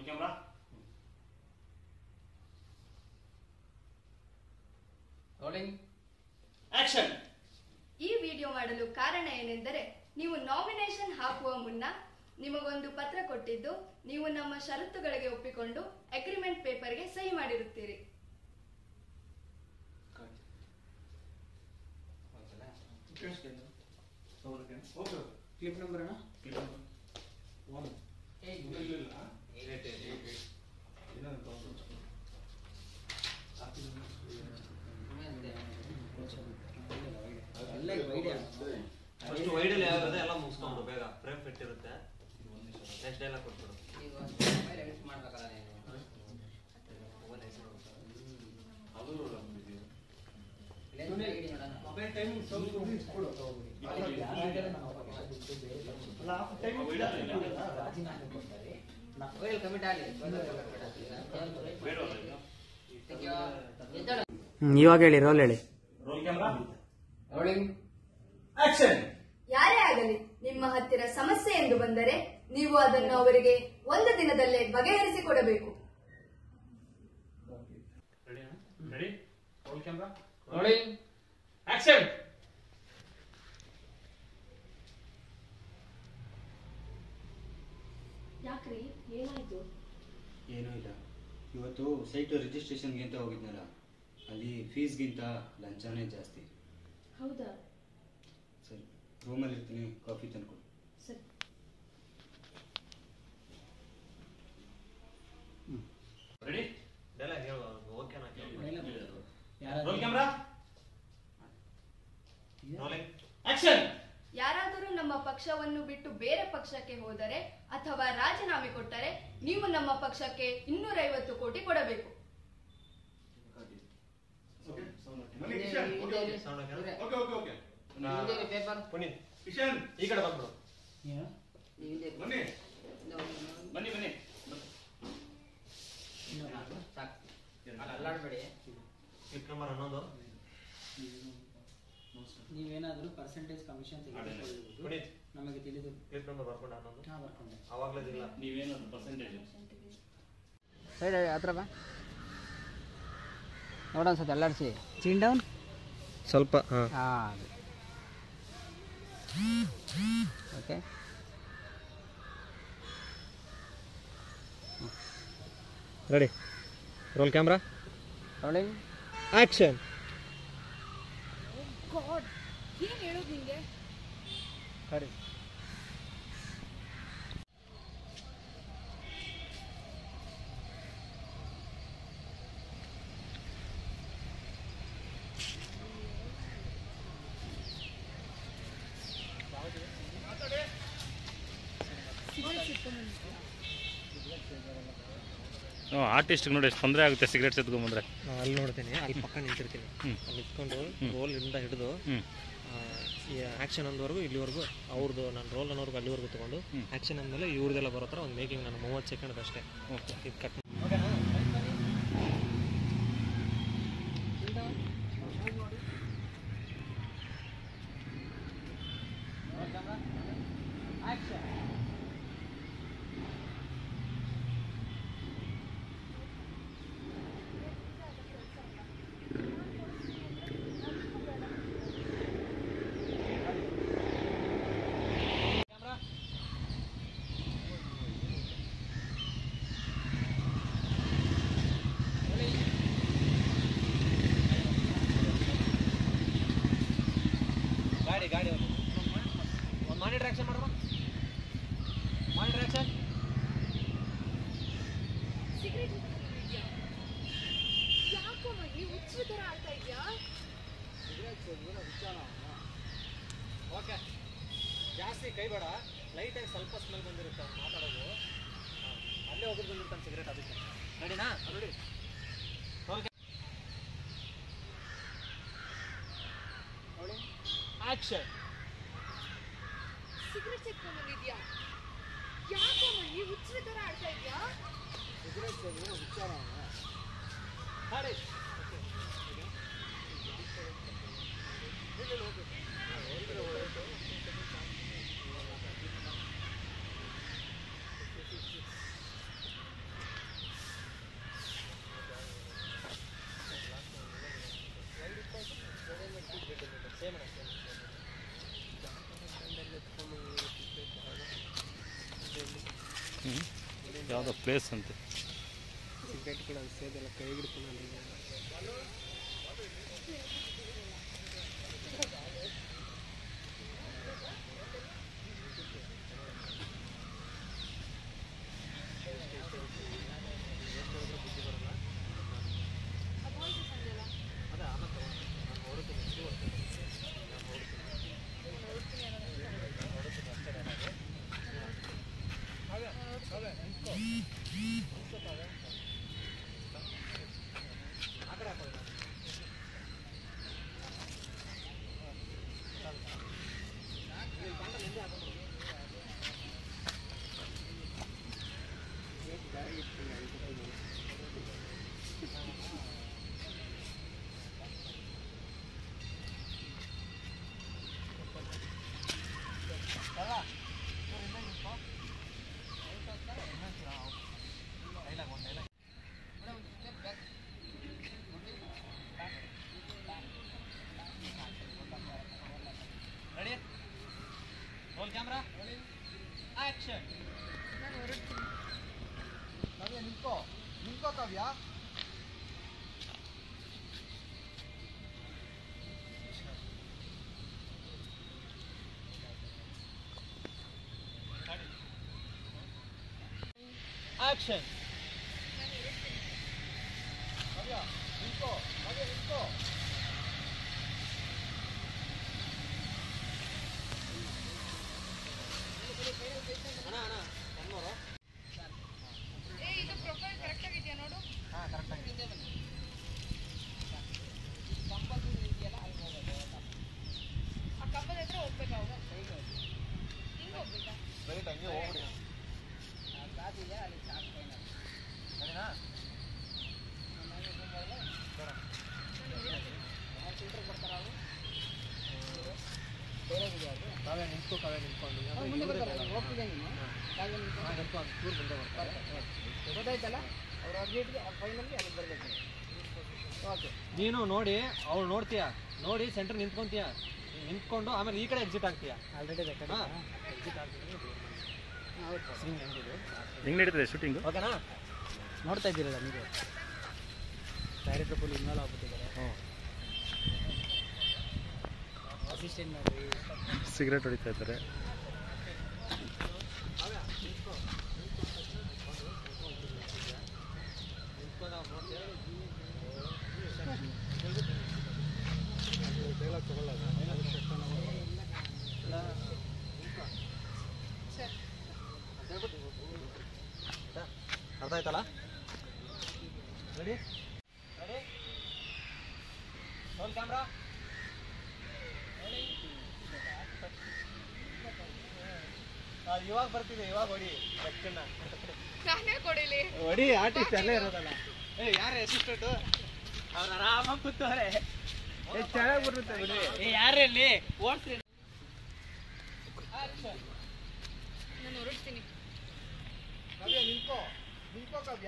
Roll camera rolling action ಈ video ಮಾಡಲು ಕಾರಣ ಏನೆಂದರೆ ನೀವು ನಾಮಿನೇಷನ್ ಹಾಕುವ ಮುನ್ನ ನಿಮಗೊಂದು ಪತ್ರ ಕೊಟ್ಟಿದ್ದು ನೀವು ನಮ್ಮ ಷರತ್ತುಗಳಿಗೆ ಒಪ್ಪಿಕೊಂಡು ಅಗ್ರಿಮೆಂಟ್ ಪೇಪರ್ಗೆ ಸಹಿ ಮಾಡಿರುತ್ತೀರಿ ಕ್ಲಿಪ್ ನಂಬರ್ ಅಣ್ಣ ಒನ್ ಅಲ್ಲೇ ಐಡಿಯಾ ಫಸ್ಟ್ ವೈಡಲ್ಲಿ ಯಾವ್ದು ಎಲ್ಲ ಮುಗಿಸ್ಕೊಂಡು ಬೇಗ ಫ್ರೇಮ್ ಫಿಟ್ ಇರುತ್ತೆ ನೆಕ್ಸ್ಟ್ ಡೈಲಾಗ್ ಕೊಟ್ಬಿಡು ಈಗ ಮೊಬೈಲ್ ಎಡಿಟ್ ಮಾಡ್ಬೇಕಲ್ಲ ನೀನು ಮೊಬೈಲ್ ಹೆಸರು ಲೆನ್ಸ್ ಹಿಡಿ ನೋಡೋಣ ಮೊಬೈಲ್ ಟೈಮಿಂಗ್ ಸ್ವಲ್ಪ ಕೊಡು ಮೊಬೈಲ್ ಕಮಿಟ್ ಆಗಲಿ ಎದ್ದೇಳು ಇವಾಗ ಹೇಳಿ ರೋಲ್ ಹೇಳಿ ರೋಲ್ ಕ್ಯಾಮ್ರಾ ರೋಲಿಂಗ್ ಆಕ್ಷನ್ ಯಾರೇ ಆಗಲಿ ನಿಮ್ಮ ಹತ್ತಿರ ಸಮಸ್ಯೆ ಎಂದು ಬಂದರೆ ನೀವು ಅದನ್ನು ಅವರಿಗೆ ಒಂದು ದಿನದಲ್ಲೇ ಬಗೆಹರಿಸಿಕೊಡಬೇಕು ready ready roll camera rolling action ಯಾಕ್ರಿ ಏನಾಯ್ತು ಏನೂ ಇಲ್ಲ ಇವತ್ತು ಸೈಟ್ ರಿಜಿಸ್ಟ್ರೇಷನ್ಗೆ ಅಂತ ಹೋಗಿದ್ನಲ್ಲ ಅಲ್ಲಿ ಫೀಸ್ಗಿಂತ ಲಂಚನೇ ಜಾಸ್ತಿ ಹೌದಾ ಸರಿ ರೂಮಲ್ಲಿ ಇರ್ತೀನಿ ಕಾಫಿ ತಂದ್ಕೊಡು ಸರಿ ರೆಡಿ ಡೈಲಾಗ್ ಹೇಳು okay roll camera rolling action ಯಾರಾದರೂ ನಮ್ಮ ಪಕ್ಷವನ್ನು ಬಿಟ್ಟು ಬೇರೆ ಪಕ್ಷಕ್ಕೆ ಹೋದರೆ ಅಥವಾ ರಾಜೀನಾಮೆ ಕೊಟ್ಟರೆ ನೀವು ನಮ್ಮ ಪಕ್ಷಕ್ಕೆ ಇನ್ನೂರೈವತ್ತು ಕೋಟಿ ಕೊಡಬೇಕು ಸೌಂಡ್ ಹಾಕ್ಯಾರ? Okay okay okay paper Puneeth Kishan ಈ ಕಡೆ ಬಂದ್ಬಿಡು ಬನ್ನಿ ಬನ್ನಿ ಬನ್ನಿ ಸಾಕು ಅಲ್ಲಾಡ್ಬೇಡಿ ಕ್ಲಿಕ್ ನಂಬರ್ ಹನ್ನೊಂದು ನೀವೇನಾದರೂ ಪರ್ಸೆಂಟೇಜ್ ಕಮಿಷನ್ ತೆಗೆದುಕೊಳ್ಳುವುದು ಪುನೀತ್ ನಮಗೆ ತಿಳಿದು ಕ್ಲಿಕ್ ನಂಬರ್ ಬರ್ಕೊಂಡು ಹನ್ನೊಂದು ನಾ ಬರ್ಕೊಂಡೆ ಅವಾಗಲೇ ಇಲ್ಲ ನೀವೇನು ಪರ್ಸೆಂಟೇಜ್ ಸೈಡ್ ಹತ್ರ ಬಾ ನೋಡೋಣ ಸತ್ ಅಲ್ಲಾಡಿಸಿ ಚೀನ್ ಡೌನ್ ಸ್ವಲ್ಪ ಹಾಂ ಹಾಂ okay ready roll camera rolling action ಏನ್ ಹೇಳೋದು ನಿಂಗೆ ಸರಿ ಆರ್ಟಿಸ್ಟ್ ನೋಡಿ ಎಷ್ಟು ತೊಂದರೆ ಆಗುತ್ತೆ ಸಿಗರೇಟ್ ಎತ್ಕೊಂಡ್ಬಂದ್ರೆ ನಾನು ಅಲ್ಲಿ ನೋಡ್ತೀನಿ ಅಲ್ಲಿ ಪಕ್ಕ ನಿಂತಿರ್ತೀನಿ ಹ್ಮ್. ಅಲ್ಲಿ ನಿಂತ್ಕೊಂಡು ರೋಲಿಂದ ಹಿಡಿದು ಹ್ಮ್. ಈ ಆ್ಯಕ್ಷನ್ ಅಂದವರೆಗೂ ಇಲ್ಲಿವರೆಗೂ ಅವ್ರದ್ದು ನಾನು ರೋಲ್ ಅನ್ನೋರ್ಗು ಅಲ್ಲಿವರೆಗೂ ತೊಗೊಂಡು ಹ್ಮ್. ಆ್ಯಕ್ಷನ್ ಅಂದಮೇಲೆ ಇವ್ರದ್ದೆಲ್ಲ ಬರೋ ಥರ ಒಂದು ಮೇಕಿಂಗ್ ನಾನು ಮೂವತ್ತು ಸೆಕೆಂಡ್ ಅಷ್ಟೇ ಓಕೆ ಇದು ಕಟ್ ಗಾಡಿ ಗಾಡಿ ಒಂದು ಒಂದು ಮಾನಿಟರ್ ಆ್ಯಕ್ಷನ್ ಮಾಡ್ರ ಮಾನಿಟರ್ ಆ್ಯಕ್ಷನ್ ಓಕೆ ಜಾಸ್ತಿ ಕೈ ಬೇಡ ಲೈಟಾಗಿ ಸ್ವಲ್ಪ ಸ್ಮೆಲ್ ಬಂದಿರುತ್ತೆ ಅವ್ನು ಮಾತಾಡೋದು ಹಾಂ ಅಲ್ಲೇ ಹೋಗಿ ಬಂದಿರ್ತಾನೆ ಸಿಗರೇಟ್ ಅದಕ್ಕೆ ರೆಡಿನಾ ರೆಡಿ ಓಕೆ ಆಕ್ಷನ್ ಸಿಗರೇಟ್ ಚೆಕ್ಕೊಂಡು ಬಂದಿದ್ಯಾ ಯಾಕಮ್ಮ ಈ ಹುಚ್ಚರ ತರ ಆಡ್ತಾ ಇದ್ಯಾ ಮಾಡಿ ಯಾವುದೋ ಪ್ಲೇಸ್ ಅಂತೆ ಸಿಗರೇಟ್ ಕೂಡ ಸೇದೆಲ್ಲ ಕೈ ಹಿಡ್ಕೊಂಡು ready roll camera action Kavya ನಿಂತ್ಕೋ ನಿಂತ್ಕೋ ಕಾವ್ಯ ಆಕ್ಷನ್ ಕಾವ್ಯ ನಿಂತ್ಕೋ ಕಾವ್ಯ ನಿಂತ್ಕೋ ಅಣ್ಣ ಅಣ್ಣ ಕಣ್ಣೋರು ಇದು ಪ್ರೊಫೈಲ್ ಕರೆಕ್ಟ್ ಆಗಿದೆಯಾ ನೋಡು ಹಾಂ ಕರೆಕ್ಟ್ ಆಗಿದೆ ಆ ಕಂಬದ ಹತ್ರ ಹೋಗ್ಬೇಕಾ ಅವಾಗ ಹಿಂಗೆ ಹೋಗ್ಬೇಕಾ ರೈಟ್ ಹಂಗೆ ಹೋಗ್ಬಿಡಿ ಸರಿನಾ ಕಾವ್ಯ ನಿಂತ್ಕೋ ಕಾವ್ಯ ನಿಂತ್ಕೊಂಡು ಹೋಗ್ತಿದ್ದೆ ನೀನು ಕಾವ್ಯ ನಿಂತ್ಕೊಂಡು ಗೊತ್ತಾಯ್ತಲ್ಲ ಅವ್ರ ಅರ್ಜೆಂಟ್ಗೆ ಫೈನಲ್ಗೆ ಅಲ್ಲಿ ಬರಬೇಕು ಓಕೆ ನೀನು ನೋಡಿ ಅವ್ಳು ನೋಡ್ತೀಯ ನೋಡಿ ಸೆಂಟರ್ ನಿಂತ್ಕೊಂತೀಯ ನಿಂತ್ಕೊಂಡು ಆಮೇಲೆ ಈ ಕಡೆ ಎಕ್ಸಿಟ್ ಆಗ್ತೀಯ ಆಲ್ರೆಡಿ ರೆಕಾರ್ಡ್ ಹಾಂ ಎಕ್ಸಿಟ್ ಆಗ್ತಿದೆ ಹೆಂಗೆ ನಡೀತದೆ ಶೂಟಿಂಗು ಓಕೆನಾ ನೋಡ್ತಾ ಇದ್ದೀರಲ್ಲ ನೀವು ಡೈರೆಕ್ಟರ್ ಫುಲ್ ಇನ್ವಾಲ್ವ್ ಆಗ್ಬಿಟ್ಟಿದ್ದಾರೆ ಹ್ಞೂ ಅಸಿಸ್ಟೆಂಟ್ ಮಾಡಿ ಸಿಗರೇಟ್ ಹೊಡಿತಾ ಇದ್ದಾರೆ ಅರ್ಥ ಆಯ್ತಲ್ಲ ರೆಡಿ ರೆಡಿ ರೋಲ್ ಕ್ಯಾಮ್ರಾ ಇವಾಗ ಬರ್ತಿದೆ ಇವಾಗ ಹೊಡಿ ಬೆಕ್ಕನ್ನ ನಾನೇ ಕೊಡಿಲಿ ಹೊಡಿ ಆರ್ಟಿಸ್ಟ್ ಅಲ್ಲೇ ಇರೋದಲ್ಲ ಏ ಯಾರು ಅಸಿಸ್ಟೆಂಟ್ ಅವ್ರು ಆರಾಮಾಗಿ ಕೂತವ್ರೆ ಚೆನ್ನಾಗಿ ಬರುತ್ತೆ ಬಿಡಿ ಏ ಯಾರಲ್ಲಿ ಓಡ್ಸಿ ನಾನು ಹೊರಡ್ತೀನಿ ಕಾವ್ಯ ನಿಂತ್ಕೋ ನಿಂತ್ಕೋ ಕಾವ್ಯ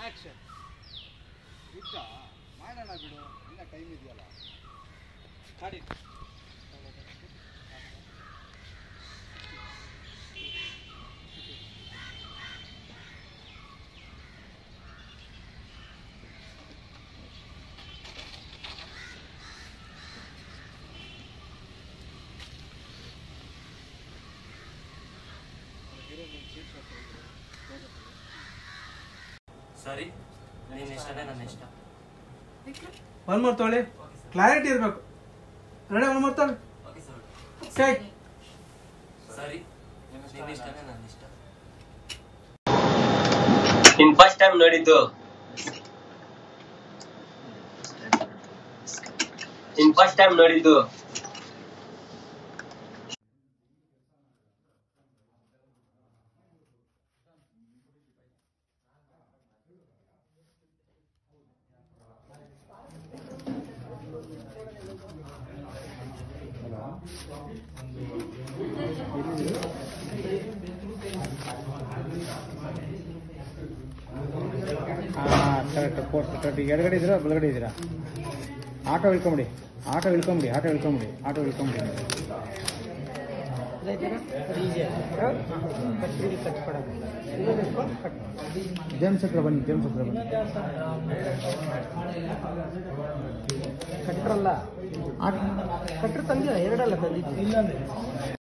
ಆ್ಯಕ್ಷನ್ ಬಿಟ್ಟ ಮಾಡೋಣ ಬಿಡು ಇನ್ನ ಟೈಮ್ ಇದೆಯಲ್ಲ ಗಾಡಿ ಸರಿ ನಿನ್ನ ಇಷ್ಟನೇ ನನ್ನ ಇಷ್ಟ ಒನ್ ಮೋರ್ ತೊಗೊಳ್ಳಿ ಕ್ಲಾರಿಟಿ ಇರಬೇಕು ರೆಡಿ ಒನ್ ಮೋರ್ ತೊಗೊಳ್ಳಿ ಓಕೆ ಸರ್ ಸ್ಟೇಟ್ ಸರಿ ನಿನ್ನ ಇಷ್ಟನೇ ನನ್ನ ಇಷ್ಟ ನೀನ್ ಫಸ್ಟ್ ಟೈಮ್ ನೋಡಿದ್ದು ನೀನ್ ಫಸ್ಟ್ ಟೈಮ್ ನೋಡಿದ್ದು ಹಾಂ ಕರೆಕ್ಟ್ ಫೋರ್ತ್ ಕರೆಕ್ಟ್ ಎಡಗಡೆ ಇದ್ದೀರಾ ಬಲಗಡೆ ಇದ್ದೀರಾ ಆಟೋ ಇಳ್ಕೊಂಬಿಡಿ ಆಟೋ ಇಳ್ಕೊಂಬಿಡಿ ಆಟೋ ಇಳ್ಕೊಂಬಿಡಿ ಆಟೋ ಇಳ್ಕೊಂಬಿಡಿ ಜೇಮ್ಸ್ ಹತ್ರ ಬನ್ನಿ ಜೇಮ್ಸ್ ಹತ್ರ ಬನ್ನಿ ಕಟ್ರಲ್ಲ ಕಟ್ರ ತಂದೆ ಎರಡಲ್ಲ ತಂದಿದ್ದು